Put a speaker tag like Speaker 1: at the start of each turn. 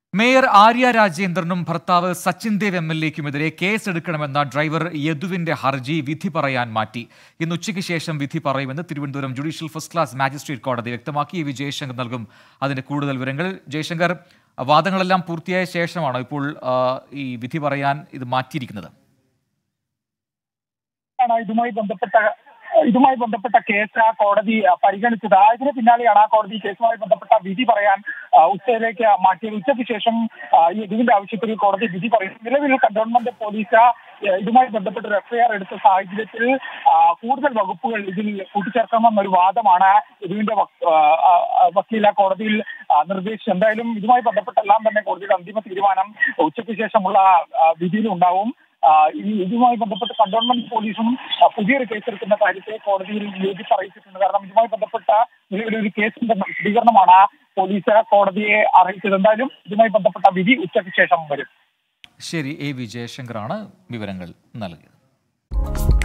Speaker 1: mayor Arya രാജേന്ദ്രനും ഭർത്താവ് Sachin Dev M L എക്കുമെതിരെ കേസെടുക്കണമെന്ന ഡ്രൈവർ യദുവിന്റെ ഹർജി വിധി പറയാൻ മാറ്റി ഇന്ന് ഉച്ചയ്ക്ക് ശേഷം വിധി പറയുമെന്ന് Thiruvananthapuram judicial first class magistrate കോടതി വ്യക്തമാക്കി എ വി ജയശങ്കർ നൽകും അതിന്റെ കൂടുതൽ വിവരങ്ങൾ ജയശങ്കർ വാദങ്ങളെല്ലാം പൂർത്തിയായ ശേഷമാണോ ഇപ്പോൾ ആ, ഈ വിധി പറയാൻ ഇത് മാറ്റിയിരിക്കുന്നത്
Speaker 2: ആണ് ഇതുമായി ബന്ധപ്പെട്ട ഇതുമായി ബന്ധപ്പെട്ട കേസ് ആ കോടതി ആ, പരിഗണിച്ചത് ആ, ഇതിന് പിന്നാലെയാണ് ആ കോടതി കേസുമായി ബന്ധപ്പെട്ട വിധി പറയാൻ ആ, ഉച്ചയിലേക്ക് മാറ്റിയത് ഉച്ചയ്ക്ക് ശേഷം ആ, ഈ ഇതിന്റെ ആവശ്യത്തിൽ കോടതി വിധി പറയും നിലവിൽ കന്റോൺമെന്റ് പോലീസ് ആ, ഇതുമായി ബന്ധപ്പെട്ട ഒരു എഫ്ഐആർ എടുത്ത സാഹചര്യത്തിൽ ആ, കൂടുതൽ വകുപ്പുകൾ ഇതിൽ കൂട്ടിച്ചേർക്കണമെന്നൊരു വാദമാണ് ഇതിന്റെ വക്- ആ, ആ, ആ, വക്കീല കോടതിയിൽ ആ, നിർദ്ദേശിച്ചത് എന്തായാലും ഇതുമായി ബന്ധപ്പെട്ടെല്ലാം തന്നെ കോടതിയുടെ അന്തിമ തീരുമാനം ഉച്ചയ്ക്ക് ശേഷമുള്ള ആ, വിധിയിൽ ഉണ്ടാവും ആ, ഈ ഇതുമായി ബന്ധപ്പെട്ട് കണ്ടോൺമെന്റ് പോലീസും ആ, പുതിയൊരു കേസെടുക്കുന്ന കാര്യത്തെ കോടതിയിൽ യോജിച്ച് അറിയിച്ചിട്ടുണ്ട് കാരണം ഇതുമായി ബന്ധപ്പെട്ട നിലവിലൊരു കേസിന്റെ വിശദീകരണമാണ് പോലീസ് കോടതിയെ അറിയിച്ചത് എന്തായാലും ഇതുമായി ബന്ധപ്പെട്ട വിധി ഉച്ചയ്ക്ക് ശേഷം വരും
Speaker 1: ശരി എ വി ജയശങ്കറാണ് വിവരങ്ങൾ നൽകിയത്